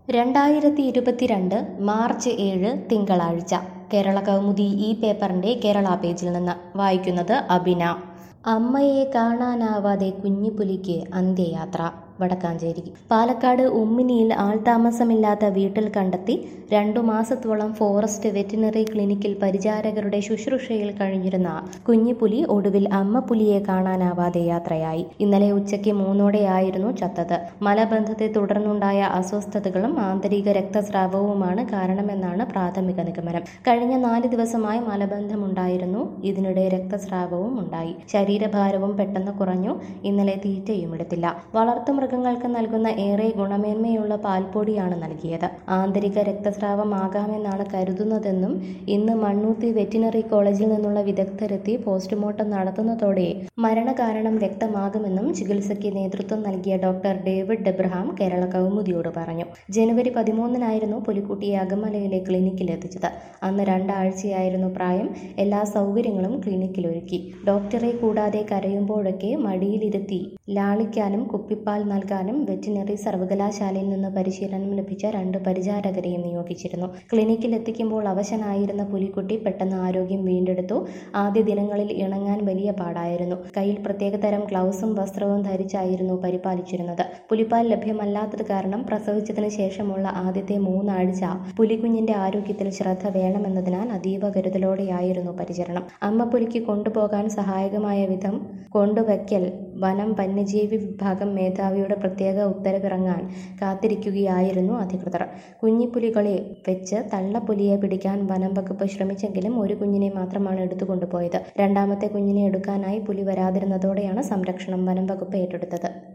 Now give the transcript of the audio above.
രണ്ടായിരത്തി ഇരുപത്തിരണ്ട് മാർച്ച് ഏഴ് തിങ്കളാഴ്ച കേരള കൗമുദി ഈ പേപ്പറിന്റെ കേരള പേജിൽ നിന്ന് വായിക്കുന്നത് അബിന അമ്മയെ കാണാനാവാതെ കുഞ്ഞിപ്പുലിക്ക് അന്ത്യയാത്ര വടക്കാഞ്ചേരി പാലക്കാട് ഉമ്മിനിയിൽ ആൾതാമസമില്ലാത്ത വീട്ടിൽ കണ്ടെത്തി രണ്ടു മാസത്തോളം ഫോറസ്റ്റ് വെറ്റിനറി ക്ലിനിക്കിൽ പരിചാരകരുടെ ശുശ്രൂഷയിൽ കഴിഞ്ഞിരുന്ന കുഞ്ഞിപ്പുലി ഒടുവിൽ അമ്മ പുലിയെ കാണാനാവാതെ യാത്രയായി ഇന്നലെ ഉച്ചയ്ക്ക് മൂന്നോടെയായിരുന്നു ചത്തത് മലബന്ധത്തെ തുടർന്നുണ്ടായ അസ്വസ്ഥതകളും ആന്തരിക രക്തസ്രാവവുമാണ് കാരണമെന്നാണ് പ്രാഥമിക നിഗമനം കഴിഞ്ഞ നാല് ദിവസമായി മലബന്ധമുണ്ടായിരുന്നു ഇതിനിടെ രക്തസ്രാവവും ഉണ്ടായി ശരീരഭാരവും പെട്ടെന്ന് കുറഞ്ഞു ഇന്നലെ തീറ്റയും എടുത്തില്ല വളർത്തുമൃഗങ്ങൾക്ക് നൽകുന്ന ഏറെ ഗുണമേന്മയുള്ള പാൽപ്പൊടിയാണ് നൽകിയത് ആന്തരിക രക്തസ്രാവമാകാമെന്നാണ് കരുതുന്നതെന്നും ഇന്ന് മണ്ണൂത്തി വെറ്റിനറി കോളേജിൽ നിന്നുള്ള വിദഗ്ധരെത്തി പോസ്റ്റ്മോർട്ടം നടത്തുന്നതോടെ മരണകാരണം വ്യക്തമാകുമെന്നും ചികിത്സയ്ക്ക് നേതൃത്വം നൽകിയ ഡോക്ടർ ഡേവിഡ് ഡെബ്രഹാം കേരള കൗമുദിയോട് പറഞ്ഞു ജനുവരി പതിമൂന്നിനായിരുന്നു പുലിക്കുട്ടിയെ അകമലയിലെ ക്ലിനിക്കിൽ എത്തിച്ചത് അന്ന് രണ്ടാഴ്ചയായിരുന്നു പ്രായം എല്ലാ സൗകര്യങ്ങളും ക്ലിനിക്കിൽ ഒരുക്കി ഡോക്ടറെ കൂടാതെ കരയുമ്പോഴൊക്കെ മടിയിലിരുത്തി ലാളിക്കാനും കുപ്പിപ്പാൽ നൽകാനും വെറ്റിനറി സർവകലാശാലയിൽ നിന്ന് പരിശീലനം ലഭിച്ച രണ്ട് പരിചാരകരെയും നിയോഗിച്ചിരുന്നു ക്ലിനിക്കിൽ എത്തിക്കുമ്പോൾ അവശനായിരുന്ന പുലിക്കുട്ടി പെട്ടെന്ന് ആരോഗ്യം വീണ്ടെടുത്തു ആദ്യ ദിനങ്ങളിൽ ഇണങ്ങാൻ വലിയ പാടായിരുന്നു കയ്യിൽ പ്രത്യേകതരം ഗ്ലൗസും വസ്ത്രവും ധരിച്ചായിരുന്നു പരിപാലിച്ചിരുന്നത് പുലിപ്പാൽ ലഭ്യമല്ലാത്തത് കാരണം പ്രസവിച്ചതിന് ശേഷമുള്ള ആദ്യത്തെ മൂന്നാഴ്ച പുലിക്കുഞ്ഞിന്റെ ആരോഗ്യത്തിൽ ശ്രദ്ധ വേണമെന്നതിനാൽ അതീവ കരുതലോടെയായിരുന്നു പരിചരണം അമ്മ പുലിക്ക് കൊണ്ടുപോകാൻ സഹായകമായ വിധം കൊണ്ടുവയ്ക്കൽ വനം വന്യജീവി വിഭാഗം മേധാവിയുടെ പ്രത്യേക ഉത്തരവിറങ്ങാൻ കാത്തിരിക്കുകയായിരുന്നു അധികൃതർ കുഞ്ഞിപ്പുലികളെ വെച്ച് തള്ളപ്പുലിയെ പിടിക്കാൻ വനം വകുപ്പ് ശ്രമിച്ചെങ്കിലും ഒരു കുഞ്ഞിനെ മാത്രമാണ് എടുത്തുകൊണ്ടുപോയത് രണ്ടാമത്തെ കുഞ്ഞിനെ എടുക്കാനായി പുലി വരാതിരുന്നതോടെയാണ് സംരക്ഷണം വനം വകുപ്പ് ഏറ്റെടുത്തത്